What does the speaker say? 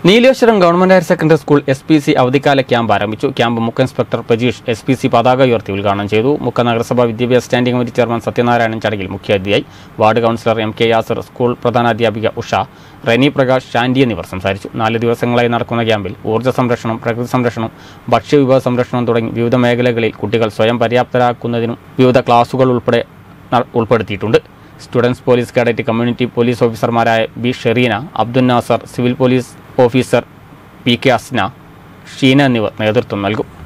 Nileshwaram government higher secondary school S P C അവധിക്കാല camp ആരംഭിച്ചു camp മുഖ്യ inspector Prajeesh S P C പതാക ഉയർത്തി ഉദ്ഘാടനം ചെയ്തു മുഖ്യ നഗരസഭാ വിദ്യാഭ്യാസ സ്റ്റാൻഡിംഗ് കമ്മിറ്റി ചെയർമാൻ സത്യനാരായണൻ ചടങ്ങിൽ മുഖ്യാതിഥിയായി ward councillor M K Yasar school പ്രധാനാധ്യാപിക ഉഷ റെനി പ്രകാശ് ശാന്തി എന്നിവർ സംസാരിച്ചു നാല് ദിവസങ്ങളായി നടക്കുന്ന ക്യാമ്പിൽ ഊർജ്ജ സംരക്ഷണം പ്രകൃതി സംരക്ഷണം ഭക്ഷ്യവിഭവ സംരക്ഷണം തുടങ്ങി വിവിധ മേഖലകളിൽ കുട്ടികൾ സ്വയം പര്യാപ്തരാക്കുന്നതിനും വിവിധ ക്ലാസുകൾ ഉൾപ്പെടെ ന- ഉൾപ്പെടുത്തിയിട്ടുണ്ട് students police cadet community police ഓഫീസർമാരായ B Shereena Abdul Nasar civil police officer P K Asna Sheena എന്നിവർ നേതൃത്വം നൽകും